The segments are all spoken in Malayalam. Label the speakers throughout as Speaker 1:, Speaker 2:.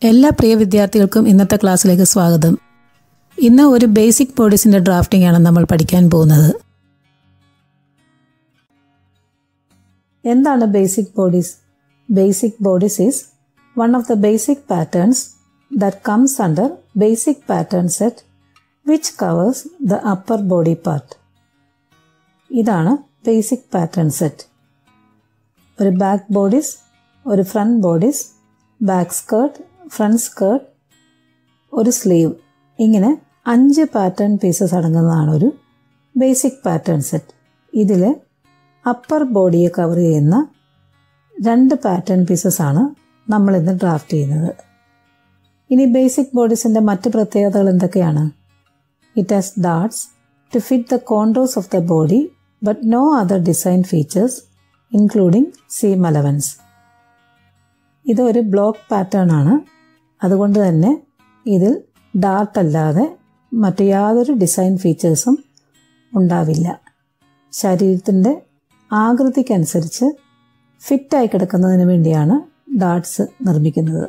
Speaker 1: എല്ലാ പ്രിയ വിദ്യാർത്ഥികൾക്കും ഇന്നത്തെ ക്ലാസ്സിലേക്ക് സ്വാഗതം ഇന്ന് ഒരു ബേസിക് ബോഡീസിന്റെ ഡ്രാഫ്റ്റിംഗ് ആണ് നമ്മൾ പഠിക്കാൻ പോകുന്നത് എന്താണ് basic bodice basic bodice is one of the basic patterns that comes under basic pattern set which covers the upper body part ഇതാണ് ബേസിക് പാറ്റേൺ സെറ്റ് ഒരു ബാക്ക് ബോഡീസ് ഒരു front bodice back skirt front skirt ഒരു സ്ലീവ് ഇങ്ങനെ അഞ്ച് പാറ്റേൺ പീസസ് അടങ്ങുന്നതാണ് ഒരു ബേസിക് പാറ്റേൺ സെറ്റ് ഇതിൽ അപ്പർ ബോഡിയെ കവർ ചെയ്യുന്ന രണ്ട് പാറ്റേൺ പീസസ് ആണ് നമ്മൾ ഇന്ന് ഡ്രാഫ്റ്റ് ചെയ്യുന്നത് ഇനി ബേസിക് ബോഡീസിന്റെ മറ്റ് പ്രത്യേകതകൾ എന്തൊക്കെയാണ് it has darts to fit the contours of the body but no other design features including seam allowance ഇത് ഒരു ബ്ലോക്ക് പാറ്റേൺ ആണ് അതുകൊണ്ട് തന്നെ ഇതിൽ ഡാർട്ട് അല്ലാതെ മറ്റു യാതൊരു ഡിസൈൻ ഫീച്ചേഴ്സും ഉണ്ടാവില്ല ശരീരത്തിൻ്റെ ആകൃതിക്കനുസരിച്ച് ഫിറ്റായി കിടക്കുന്നതിന് വേണ്ടിയാണ് ഡാർട്സ് നിർമ്മിക്കുന്നത്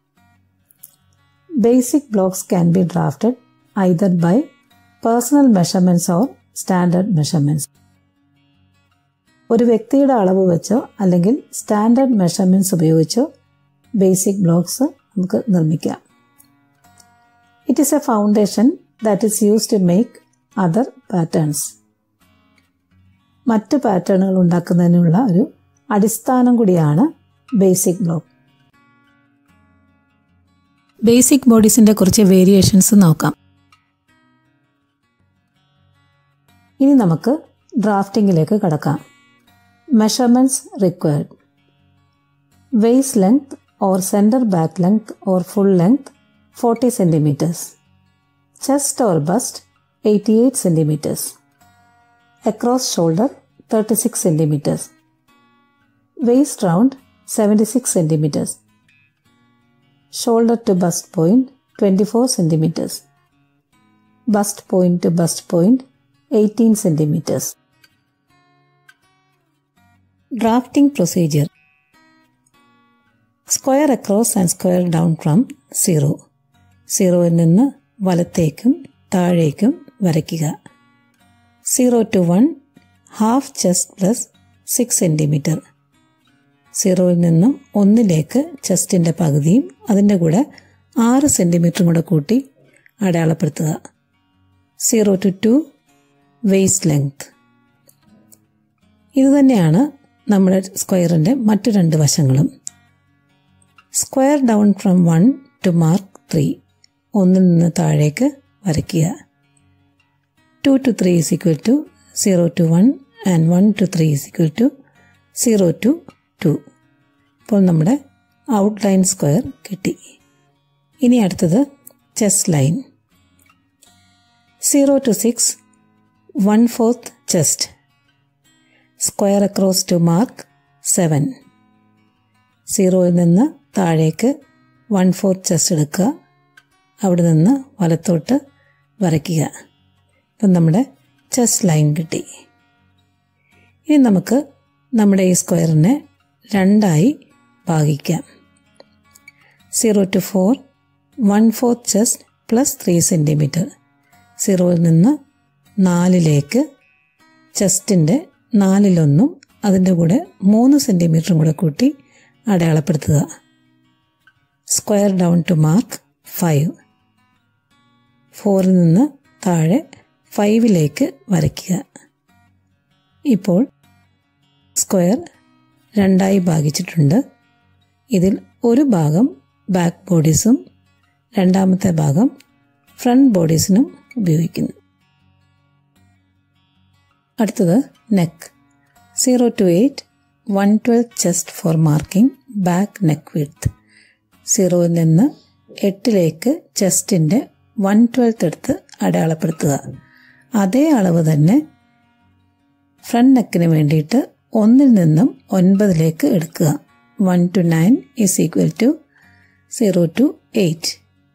Speaker 1: basic blocks can be drafted either by personal measurements or standard measurements ഒരു വ്യക്തിയുടെ അളവ് വെച്ചോ അല്ലെങ്കിൽ സ്റ്റാൻഡേർഡ് മെഷർമെൻറ്റ്സ് ഉപയോഗിച്ചോ ബേസിക് ബ്ലോക്സ് നമുക്ക് നിർമ്മിക്കാം it is a foundation that is use to make other patterns മറ്റ് പാറ്റേണുകൾ ഉണ്ടാക്കുന്നതിനുള്ള ഒരു അടിസ്ഥാനം കൂടിയാണ് ബേസിക് ബ്ലോക്ക് ബേസിക് ബോഡീസിന്റെ കുറച്ച് വേരിയേഷൻസ് നോക്കാം ഇനി നമുക്ക് ഡ്രാഫ്റ്റിംഗിലേക്ക് കടക്കാം measurements required waist length or center back length or full length 40 centimeters. Chest or bust 88 centimeters. Across shoulder 36 centimeters. Waist round 76 centimeters. Shoulder to bust point 24 centimeters. Bust point to bust point 18 centimeters. Drafting procedure square across and square down from zero സീറോയിൽ നിന്ന് വലത്തേക്കും താഴേക്കും വരയ്ക്കുക zero to one half chest plus six centimetre സീറോയിൽ നിന്നും ഒന്നിലേക്ക് ചെസ്റ്റിൻ്റെ പകുതിയും അതിൻ്റെ കൂടെ ആറ് സെൻറ്റിമീറ്ററും കൂടെ കൂട്ടി അടയാളപ്പെടുത്തുക zero to two waist length ഇതുതന്നെയാണ് നമ്മുടെ സ്ക്വയറിൻ്റെ മറ്റു രണ്ട് വശങ്ങളും square down from one to mark three ഒന്നിൽ നിന്ന് താഴേക്ക് വരയ്ക്കുക two to three is equal to zero to one and one to three is equal to zero to two ഇപ്പോൾ നമ്മുടെ ഔട്ട്ലൈൻ സ്ക്വയർ കിട്ടി ഇനി അടുത്തത് chest line zero to six one fourth chest square across to mark seven സീറോയിൽ നിന്ന് താഴേക്ക് വൺ ഫോർത്ത് ചെസ്റ്റ് എടുക്കുക അവിടെ നിന്ന് വലത്തോട്ട് വരയ്ക്കുക ഇപ്പം നമ്മുടെ ചെസ്റ്റ് ലൈൻ കിട്ടി ഇനി നമുക്ക് നമ്മുടെ ഈ സ്ക്വയറിനെ രണ്ടായി ഭാഗിക്കാം zero to four one fourth chest plus three centimetre സീറോയിൽ നിന്ന് നാലിലേക്ക് ചെസ്റ്റിൻ്റെ നാലിലൊന്നും അതിൻ്റെ കൂടെ മൂന്ന് സെൻറ്റിമീറ്ററും കൂടെ കൂട്ടി അടയാളപ്പെടുത്തുക square down to mark five ഫോറിൽ നിന്ന് താഴെ ഫൈവിലേക്ക് വരയ്ക്കുക ഇപ്പോൾ സ്ക്വയർ രണ്ടായി ഭാഗിച്ചിട്ടുണ്ട് ഇതിൽ ഒരു ഭാഗം ബാക്ക് ബോഡീസും രണ്ടാമത്തെ ഭാഗം ഫ്രണ്ട് ബോഡീസിനും ഉപയോഗിക്കുന്നു അടുത്തത് neck zero to eight one twelfth chest for marking back neck width സീറോയിൽ നിന്ന് എട്ടിലേക്ക് ചെസ്റ്റിൻ്റെ വൺ ട്വൽത്ത് എടുത്ത് അടയാളപ്പെടുത്തുക അതേ അളവ് തന്നെ ഫ്രണ്ട് നെക്കിന് വേണ്ടിയിട്ട് ഒന്നിൽ നിന്നും ഒൻപതിലേക്ക് എടുക്കുക one to nine is equal to zero to eight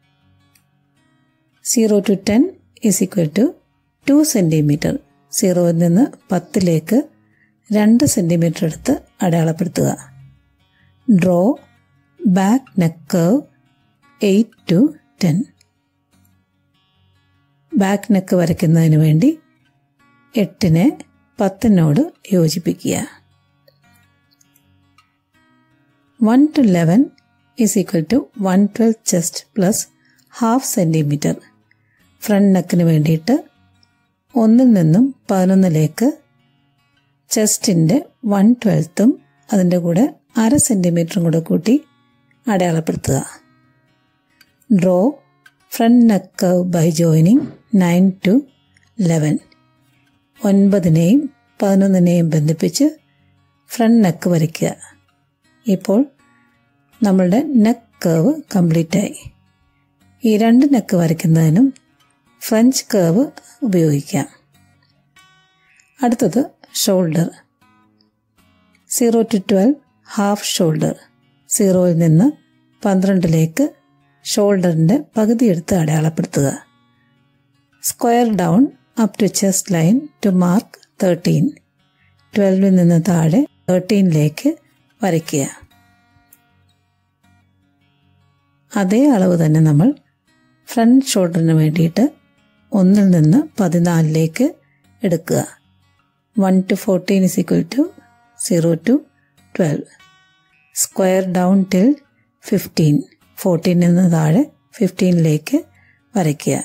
Speaker 1: zero to ten is equal to two centimetre സീറോയിൽ നിന്ന് പത്തിലേക്ക് രണ്ട് സെൻറ്റിമീറ്റർ എടുത്ത് അടയാളപ്പെടുത്തുക draw back neck curve eight to ten back neck വരയ്ക്കുന്നതിന് വേണ്ടി എട്ടിനെ പത്തിനോട് യോജിപ്പിക്കുക one to eleven is equal to one twelve chest plus half centimetre front നെക്കിന് വേണ്ടിയിട്ട് ഒന്നിൽ നിന്നും പതിനൊന്നിലേക്ക് ചെസ്റ്റിൻ്റെ വൺ ട്വൽത്തും അതിൻ്റെ കൂടെ അര സെൻറ്റിമീറ്ററും കൂടെ കൂട്ടി അടയാളപ്പെടുത്തുക draw front neck curve by joining nine to eleven ഒൻപതിനെയും പതിനൊന്നിനെയും ബന്ധിപ്പിച്ച് ഫ്രണ്ട് നെക്ക് വരയ്ക്കുക ഇപ്പോൾ നമ്മളുടെ നെക്ക് കർവ് കംപ്ലീറ്റ് ആയി ഈ രണ്ട് നെക്ക് വരയ്ക്കുന്നതിനും ഫ്രഞ്ച് കർവ് ഉപയോഗിക്കാം അടുത്തത് shoulder zero to twelve half shoulder സീറോയിൽ നിന്ന് പന്ത്രണ്ടിലേക്ക് ഷോൾഡറിൻ്റെ പകുതി എടുത്ത് അടയാളപ്പെടുത്തുക square down up to chest line to mark thirteen ട്വൽവിൽ നിന്ന് താഴെ തേർട്ടീനിലേക്ക് വരയ്ക്കുക അതേ അളവ് തന്നെ നമ്മൾ ഫ്രണ്ട് ഷോൾഡറിന് വേണ്ടിയിട്ട് ഒന്നിൽ നിന്ന് പതിനാലിലേക്ക് എടുക്കുക one to fourteen is equal to zero to twelve square down till fifteen ഫോർട്ടീനിൽ നിന്ന് താഴെ ഫിഫ്റ്റീനിലേക്ക് വരയ്ക്കുക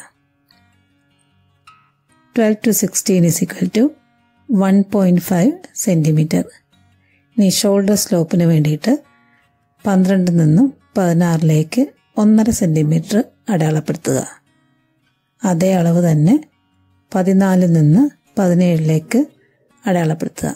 Speaker 1: twelve to sixteen is equal to one point five centimetre ഇനി ഷോൾഡർ സ്ലോപ്പിന് വേണ്ടിയിട്ട് പന്ത്രണ്ടിൽ നിന്നും പതിനാറിലേക്ക് ഒന്നര സെൻറ്റിമീറ്റർ അടയാളപ്പെടുത്തുക അതേ അളവ് തന്നെ പതിനാലിൽ നിന്ന് പതിനേഴിലേക്ക് അടയാളപ്പെടുത്തുക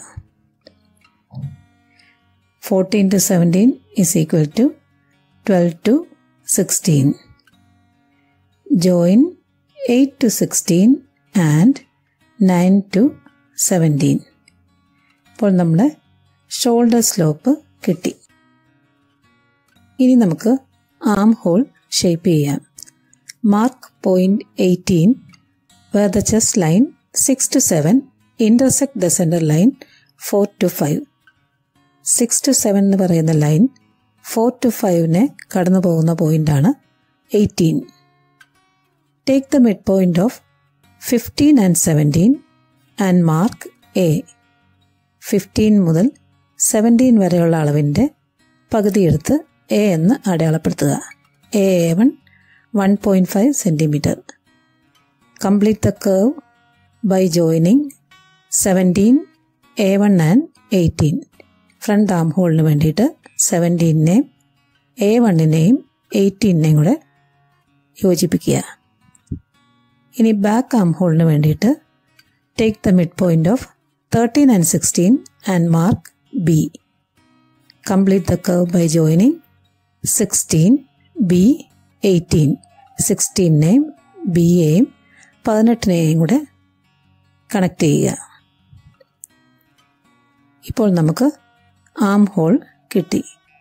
Speaker 1: fourteen to seventeen is equal to twelve to sixteen join eight to sixteen and nine to seventeen ഇപ്പോൾ നമ്മുടെ ഷോൾഡർ സ്ലോപ്പ് കിട്ടി ഇനി നമുക്ക് ആം ഹോൾ ഷേപ്പ് ചെയ്യാം mark point eighteen where the chest line six to seven intersect the centre line four to five six to seven എന്ന് പറയുന്ന ലൈൻ ഫോർ ടു ഫൈവിനെ കടന്നു പോകുന്ന പോയിന്റാണ് eighteen take the mid point of fifteen and seventeen and mark A fifteen മുതൽ സെവൻറ്റീൻ വരെയുള്ള അളവിൻ്റെ പകുതിയെടുത്ത് എ എന്ന് അടയാളപ്പെടുത്തുക A A one one point five centimetre complete the curve by joining seventeen A one and eighteen front arm ഹോളിന് വേണ്ടിയിട്ട് സെവൻറ്റീനെയും എ വണ്ണിനെയും എയ്റ്റീനെയും കൂടെ യോജിപ്പിക്കുക ഇനി ബാക്ക് ആം ഹോളിന് വേണ്ടിയിട്ട് take the mid point of thirteen and sixteen and mark B complete the curve by joining sixteen B eighteen സിക്സ്റ്റീനെയും ബിയെയും പതിനെട്ടിനെയും കൂടെ കണക്ട് ചെയ്യുക ഇപ്പോൾ നമുക്ക് ആം ഹോൾ കിട്ടി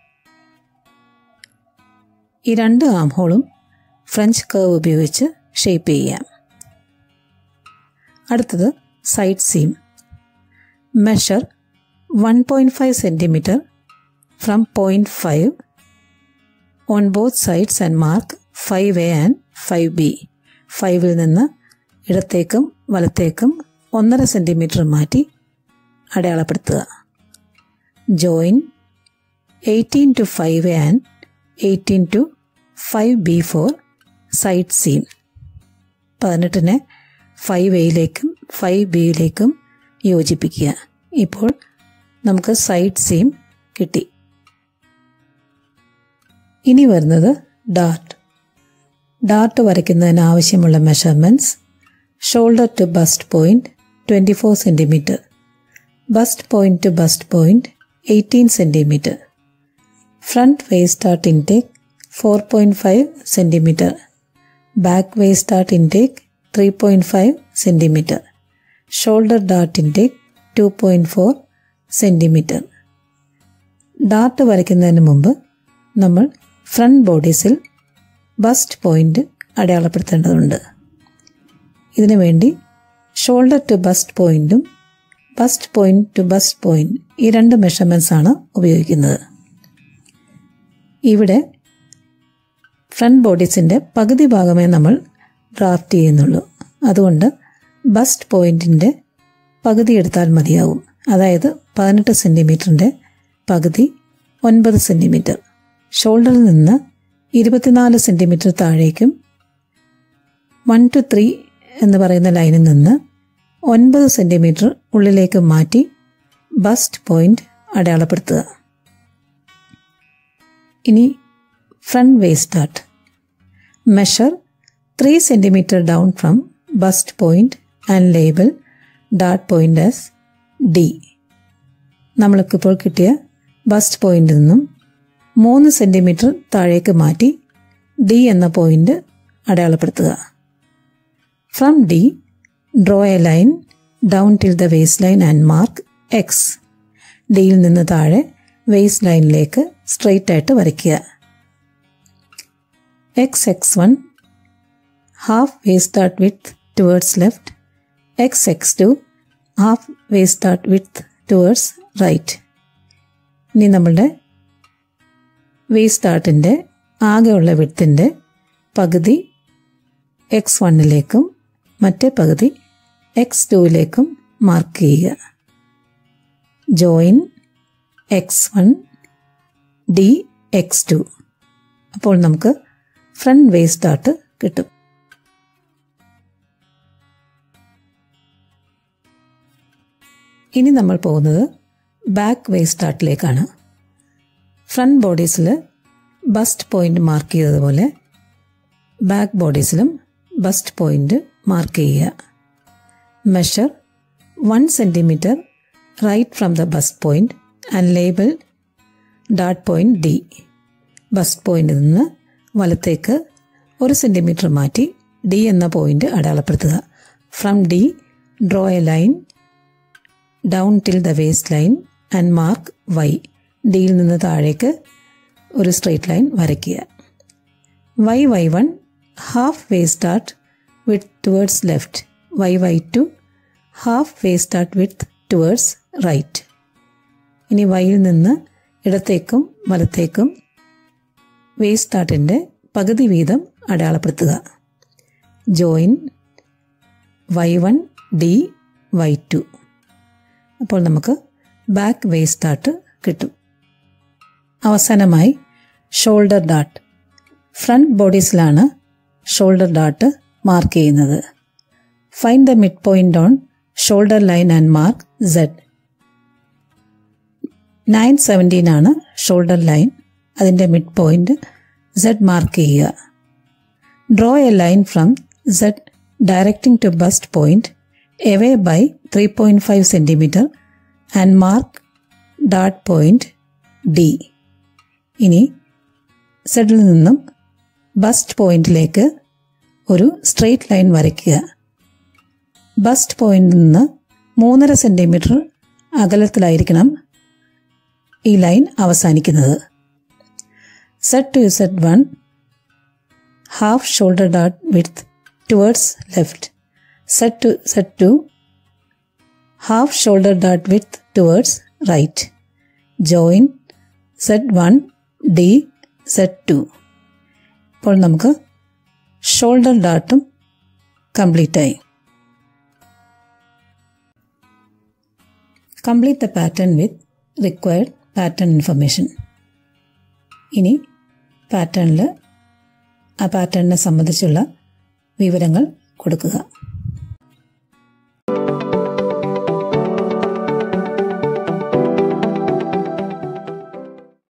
Speaker 1: ഈ രണ്ട് ആം ഹോളും ഫ്രഞ്ച് കർവ് ഉപയോഗിച്ച് ഷേപ്പ് ചെയ്യാം അടുത്തത് side seam measure one point five centimetre from point five on both sides and mark five A and five B ഫൈവിൽ നിന്ന് ഇടത്തേക്കും വലത്തേക്കും ഒന്നര സെൻറ്റിമീറ്റർ മാറ്റി അടയാളപ്പെടുത്തുക join eighteen to five A and eighteen to five B four side seam പതിനെട്ടിനെ five എയിലേക്കും five ബിയിലേക്കും യോജിപ്പിക്കുക ഇപ്പോൾ നമുക്ക് സൈഡ് സീം കിട്ടി ഇനി വരുന്നത് ഡാർട്ട് ഡാർട്ട് വരയ്ക്കുന്നതിന് ആവശ്യമുള്ള measurements shoulder to bust point twenty four centimetre bust point to bust point eighteen centimetre front waist dart intake four point five centimetre back waist dart intake three point five centimetre shoulder dart intake two point four centimetre dart വരയ്ക്കുന്നതിന് മുമ്പ് നമ്മൾ ഫ്രണ്ട് ബോഡീസിൽ ബസ്റ്റ് പോയിന്റ് അടയാളപ്പെടുത്തേണ്ടതുണ്ട് ഇതിനു വേണ്ടി ഷോൾഡർ ടു ബസ്റ്റ് പോയിന്റും bust point to bust point ഈ രണ്ട് മെഷർമെൻറ്റ്സ് ആണ് ഉപയോഗിക്കുന്നത് ഇവിടെ ഫ്രണ്ട് ബോഡീസിൻ്റെ പകുതി ഭാഗമേ നമ്മൾ ഡ്രാഫ്റ്റ് ചെയ്യുന്നുള്ളൂ അതുകൊണ്ട് ബസ്റ്റ് പോയിൻറ്റിൻ്റെ പകുതി എടുത്താൽ മതിയാവും അതായത് പതിനെട്ട് സെൻറ്റിമീറ്ററിൻ്റെ പകുതി ഒൻപത് സെൻറ്റിമീറ്റർ ഷോൾഡറിൽ നിന്ന് ഇരുപത്തിനാല് സെൻറ്റിമീറ്റർ താഴേക്കും വൺ ടു ത്രീ എന്ന് പറയുന്ന ലൈനിൽ നിന്ന് ഒൻപത് സെൻറ്റിമീറ്റർ ഉള്ളിലേക്ക് മാറ്റി ബസ്റ്റ് പോയിന്റ് അടയാളപ്പെടുത്തുക ഇനി front waist dot measure three centimetre down from bus point and label ഡാട്ട് പോയിന്റ് ആസ് ഡി നമ്മൾക്കിപ്പോൾ കിട്ടിയ ബസ്റ്റ് പോയിന്റിൽ നിന്നും മൂന്ന് സെൻറ്റിമീറ്റർ താഴേക്ക് മാറ്റി ഡി എന്ന പോയിന്റ് അടയാളപ്പെടുത്തുക from D draw a line down till the waist line and mark X ഡിയിൽ നിന്ന് താഴെ വേസ്റ്റ് ലൈനിലേക്ക് സ്ട്രെയിറ്റ് ആയിട്ട് വരയ്ക്കുക X X one half waste dot with towards left X X to half waste dot with towards right ഇനി നമ്മളുടെ വേസ്റ്റ് ഡാട്ടിൻ്റെ ആകെയുള്ള വിത്തിൻ്റെ പകുതി എക്സ് വണ്ണിലേക്കും മറ്റേ പകുതി എക്സ് ടുവിലേക്കും മാർക്ക് ചെയ്യുക join X one D X two അപ്പോൾ നമുക്ക് ഫ്രണ്ട് വേസ്റ്റ് ഡാട്ട് കിട്ടും ഇനി നമ്മൾ പോകുന്നത് ബാക്ക് വേസ്റ്റ് ഡാട്ടിലേക്കാണ് ഫ്രണ്ട് ബോഡീസിൽ ബസ്റ്റ് പോയിന്റ് മാർക്ക് ചെയ്തതുപോലെ ബാക്ക് ബോഡീസിലും ബസ്റ്റ് പോയിന്റ് മാർക്ക് ചെയ്യുക measure one centimetre right from the bust point and label ഡാട്ട് പോയിന്റ് ഡി ബസ്റ്റ് പോയിന്റിൽ നിന്ന് വലത്തേക്ക് ഒരു സെൻറ്റിമീറ്റർ മാറ്റി ഡി എന്ന പോയിന്റ് അടയാളപ്പെടുത്തുക from D draw a line down till the waist line and mark Y ഡിയിൽ നിന്ന് താഴേക്ക് ഒരു സ്ട്രെയിറ്റ് ലൈൻ വരയ്ക്കുക Y Y one half way start with towards left Y Y two half way start with towards right ഇനി വൈയിൽ നിന്ന് ഇടത്തേക്കും വലത്തേക്കും വേ സ്റ്റാർട്ടിൻ്റെ പകുതി വീതം അടയാളപ്പെടുത്തുക join Y one D Y two അപ്പോൾ നമുക്ക് ബാക്ക് വേ സ്റ്റാർട്ട് കിട്ടും അവസാനമായി ഷോൾഡർ ഡാട്ട് ഫ്രണ്ട് ബോഡീസിലാണ് ഷോൾഡർ ഡാട്ട് മാർക്ക് ചെയ്യുന്നത് find the mid point on shoulder line and mark Z nine seventeen ആണ് ഷോൾഡർ ലൈൻ അതിൻ്റെ മിഡ് പോയിന്റ് സെഡ് മാർക്ക് ചെയ്യുക draw a line from Z directing to bust point away by three point five centimetre and mark ഡാട്ട് പോയിന്റ് ഡി ഇനി സെഡിൽ നിന്നും ബസ്റ്റ് പോയിന്റിലേക്ക് ഒരു സ്ട്രെയിറ്റ് ലൈൻ വരയ്ക്കുക ബസ്റ്റ് പോയിന്റിൽ നിന്ന് മൂന്നര സെൻറ്റിമീറ്റർ അകലത്തിലായിരിക്കണം ഈ ലൈൻ അവസാനിക്കുന്നത് set to set one half shoulder dot with towards left set to set to half shoulder dot with towards right join set one D set to ഇപ്പോൾ നമുക്ക് ഷോൾഡർ ഡാട്ടും കംപ്ലീറ്റ് ആയി complete the pattern with required pattern information ഇനി പാറ്റേണിൽ ആ പാറ്റേണിനെ സംബന്ധിച്ചുള്ള വിവരങ്ങൾ കൊടുക്കുക